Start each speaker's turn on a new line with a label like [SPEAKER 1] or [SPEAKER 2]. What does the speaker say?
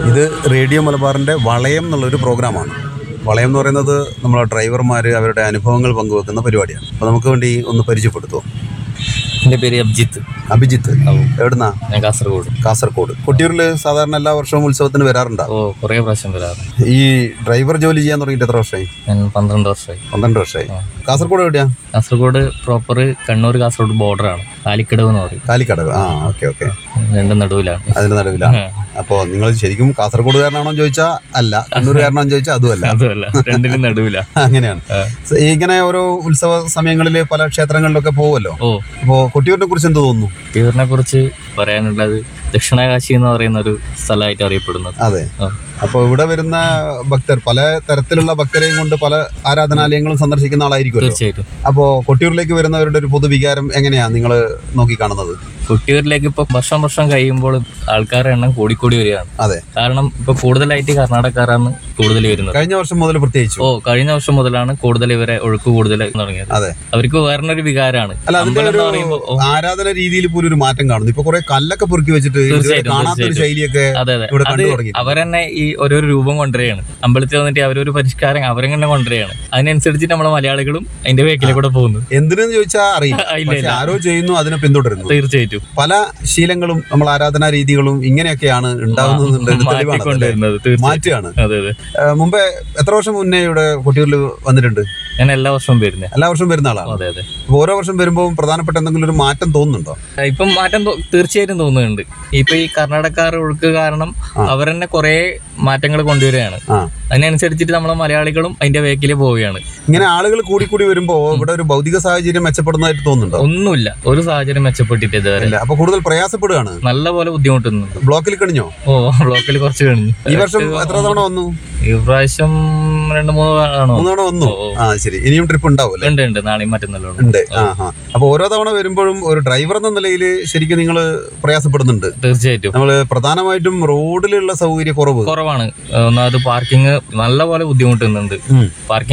[SPEAKER 1] ഇത് റേഡിയോ മലബാറിൻ്റെ വളയം എന്നുള്ളൊരു പ്രോഗ്രാമാണ് വളയം എന്ന് പറയുന്നത് നമ്മളെ ഡ്രൈവർമാർ അവരുടെ അനുഭവങ്ങൾ പങ്കുവെക്കുന്ന പരിപാടിയാണ് അപ്പോൾ നമുക്ക് വേണ്ടി ഒന്ന് പരിചയപ്പെടുത്തുമോ
[SPEAKER 2] എൻ്റെ പേര് അബ്ജിത്ത്
[SPEAKER 1] അഭിജിത്ത് എവിടുന്നാ
[SPEAKER 2] ഞാൻ കാസർഗോഡ്
[SPEAKER 1] കാസർഗോഡ് കൊട്ടിയൂരിൽ സാധാരണ എല്ലാ വർഷവും ഉത്സവത്തിന് വരാറുണ്ടോ
[SPEAKER 2] ഓ കുറേ പ്രാവശ്യം വരാറ്
[SPEAKER 1] ഈ ഡ്രൈവർ ജോലി ചെയ്യാൻ തുടങ്ങിയിട്ട് എത്ര വർഷമായി
[SPEAKER 2] ഞാൻ പന്ത്രണ്ട് വർഷമായി
[SPEAKER 1] പന്ത്രണ്ട് വർഷമായി കാസർഗോഡ് എവിടെയാ
[SPEAKER 2] കാസർഗോഡ് പ്രോപ്പർ കണ്ണൂർ കാസർഗോഡ് ബോർഡറാണ് കാലിക്കടവ് എന്ന് പറയും
[SPEAKER 1] കാലിക്കടവ് ആ ഓക്കെ ഓക്കെ
[SPEAKER 2] രണ്ടും നടുവിലാണ്
[SPEAKER 1] അതിന് നടുവിലാണ് അപ്പോൾ നിങ്ങൾ ശരിക്കും കാസർഗോഡുകാരനാണോ എന്ന് ചോദിച്ചാൽ അല്ല കണ്ണൂരുകാരനാണോ എന്ന് ചോദിച്ചാൽ അതുമല്ല
[SPEAKER 2] അതുമല്ല രണ്ടിനും നടുവിലാണ്
[SPEAKER 1] അങ്ങനെയാണ് സ- ഇങ്ങനെ ഓരോ ഉത്സവ സമയങ്ങളിൽ പല ക്ഷേത്രങ്ങളിലൊക്കെ പോകുമല്ലോ
[SPEAKER 2] ഓ
[SPEAKER 1] അപ്പോൾ കൊട്ടിയൂരിനെ കുറിച്ച് എന്ത് തോന്നുന്നു
[SPEAKER 2] ഇവരിനെ കുറിച്ച് പറയാനുള്ളത് ദക്ഷിണകാശി എന്ന് പറയുന്ന ഒരു സ്ഥലമായിട്ട് അറിയപ്പെടുന്നത്
[SPEAKER 1] അതെ
[SPEAKER 2] ആ.
[SPEAKER 1] അപ്പോൾ ഇവിടെ വരുന്ന ഭക്തർ പല തരത്തിലുള്ള ഭക്തരെയും കൊണ്ട് പല ആരാധനാലയങ്ങളും സന്ദർശിക്കുന്ന ആളായിരിക്കുമല്ലോ
[SPEAKER 2] തീർച്ചയായിട്ടും
[SPEAKER 1] അപ്പോൾ കൊട്ടിയൂരിലേക്ക് വരുന്നവരുടെ ഒരു പൊതുവികാരം എങ്ങനെയാ നിങ്ങൾ നോക്കിക്കാണുന്നത്
[SPEAKER 2] കുട്ടിയൂരിലേക്ക് ഇപ്പൊ വർഷം വർഷം കഴിയുമ്പോൾ ആൾക്കാരുടെ എണ്ണം കൂടിക്കൂടി വരികയാണ്
[SPEAKER 1] അതെ
[SPEAKER 2] കാരണം ഇപ്പൊ കൂടുതലായിട്ട് കർണാടകക്കാരാണ് കൂടുതൽ വരുന്നത്
[SPEAKER 1] കഴിഞ്ഞ വർഷം മുതൽ പ്രത്യേകിച്ചു
[SPEAKER 2] ഓ കഴിഞ്ഞ വർഷം മുതലാണ് കൂടുതൽ ഇവരെ ഒഴുക്ക് കൂടുതൽ തുടങ്ങിയത്
[SPEAKER 1] അതെ
[SPEAKER 2] അവർക്ക് വേറൊരു വികാരമാണ്
[SPEAKER 1] അല്ല അതിന്റെ
[SPEAKER 2] അമ്പലം എന്ന്
[SPEAKER 1] ഒരു
[SPEAKER 2] പറയുമ്പോ ഓ,
[SPEAKER 1] ആരാധന രീതിയിൽ പോലും ഒരു മാറ്റം കാണുന്നു ഇപ്പൊ കുറെ കല്ലൊക്കെ പൊറുക്കി വെച്ചിട്ട് ഇതുവരെ
[SPEAKER 2] തീർച്ചയായിട്ടും,
[SPEAKER 1] കാണാത്ത ഒരു
[SPEAKER 2] തീർച്ചയായിട്ടും.
[SPEAKER 1] ശൈലിയൊക്കെ
[SPEAKER 2] അതെ അതെ
[SPEAKER 1] ഇവിടെ
[SPEAKER 2] അത്
[SPEAKER 1] കണ്ടു തുടങ്ങി
[SPEAKER 2] അവരെന്നെ ഈ ഓരോരോ രൂപം കൊണ്ടുവരികയാണ് അമ്പലത്തിൽ വന്നിട്ട് അവരൊരു പരിഷ്കാരം അവരെങ്ങനെ കൊണ്ടുവരികയാണ് അതിനനുസരിച്ചിട്ട് നമ്മളെ മലയാളികളും അതിന്റെ വേക്കിലെ കൂടെ പോകുന്നു
[SPEAKER 1] എന്തിനെന്ന് ചോദിച്ചാൽ അറിയില്ല
[SPEAKER 2] ഇല്ല,
[SPEAKER 1] പക്ഷെ
[SPEAKER 2] ഇല്ല.
[SPEAKER 1] ആരോ ചെയ്യുന്നു അതിനെ പിന്തുടരുന്നു
[SPEAKER 2] തീർച്ചയായിട്ടും
[SPEAKER 1] പല ശീലങ്ങളും നമ്മൾ ആരാധനാ രീതികളും ഇങ്ങനെയൊക്കെയാണ് ഉണ്ടാകുന്നത് തെളിവാണ്
[SPEAKER 2] മാറ്റിക്കൊണ്ടുവരുന്നത് തീർച്ചയായും
[SPEAKER 1] മാറ്റുകയാണ്
[SPEAKER 2] അതെ അതെ
[SPEAKER 1] ഏഹ് മുമ്പേ എത്ര വർഷം മുന്നേ ഇവിടെ കൊട്ടിയൂരിൽ വന്നിട്ടുണ്ട്
[SPEAKER 2] ഞാൻ എല്ലാ വർഷവും വരുന്നത്
[SPEAKER 1] എല്ലാ വർഷവും വരുന്ന ആളാണ്
[SPEAKER 2] അതെ അതെ
[SPEAKER 1] അപ്പൊ ഓരോ വർഷം വരുമ്പോൾ പ്രധാനപ്പെട്ട എന്തെങ്കിലും ഒരു മാറ്റം തോന്നുന്നുണ്ടോ
[SPEAKER 2] ഇപ്പം മാറ്റം തോ- തീർച്ചയായിട്ടും തോന്നുന്നുണ്ട് ഇപ്പൊ ഈ കർണാടകക്കാർ ഒഴുക്ക് കാരണം അവർ തന്നെ കുറെ മാറ്റങ്ങൾ കൊണ്ടുവരികയാണ്
[SPEAKER 1] ആ
[SPEAKER 2] അതിനനുസരിച്ചിട്ട് നമ്മളെ മലയാളികളും അതിന്റെ വേക്കിൽ പോവുകയാണ്
[SPEAKER 1] ഇങ്ങനെ ആളുകൾ കൂടി കൂടി വരുമ്പോ ഇവിടെ ഒരു ഭൗതിക സാഹചര്യം മെച്ചപ്പെടുന്നതായിട്ട് തോന്നുന്നുണ്ടോ
[SPEAKER 2] ഒന്നുമില്ല ഒരു സാഹചര്യം മെച്ചപ്പെട്ടിട്ട് ഇതുവരെ
[SPEAKER 1] ഇല്ല അപ്പൊ കൂടുതൽ പ്രയാസപ്പെടുകയാണ്
[SPEAKER 2] നല്ല പോലെ ബുദ്ധിമുട്ടുന്നുണ്ട്
[SPEAKER 1] ബ്ലോക്കിൽ കഴിഞ്ഞോ
[SPEAKER 2] ഓ ബ്ലോക്കിൽ കുറച്ച് കഴിഞ്ഞു
[SPEAKER 1] ഈ വർഷം എത്ര തവണ വന്നു
[SPEAKER 2] ഈ പ്രാവശ്യം രണ്ട് മൂന്ന് ആണോ
[SPEAKER 1] മൂന്ന് തവണ വന്നു
[SPEAKER 2] ഓ, ഓ.
[SPEAKER 1] ആ ശരി ഇനിയും ട്രിപ്പ് ഉണ്ടാവും അല്ലേ
[SPEAKER 2] ഉണ്ട് ഉണ്ട് നാളെയും മറ്റന്നാളും ഉണ്ട്
[SPEAKER 1] ഉണ്ട് ആ ആ അപ്പൊ ഓരോ തവണ വരുമ്പോഴും ഒരു ഡ്രൈവർ എന്ന നിലയിൽ ശരിക്കും നിങ്ങൾ പ്രയാസപ്പെടുന്നുണ്ട്
[SPEAKER 2] തീർച്ചയായിട്ടും
[SPEAKER 1] നമ്മൾ പ്രധാനമായിട്ടും റോഡിലുള്ള സൗകര്യ കുറവ്
[SPEAKER 2] കുറവാണ് ഒന്നാമത് പാർക്കിംഗ് നല്ല പോലെ ബുദ്ധിമുട്ടുന്നുണ്ട്
[SPEAKER 1] ഉം.
[SPEAKER 2] പാർക്കിംഗ്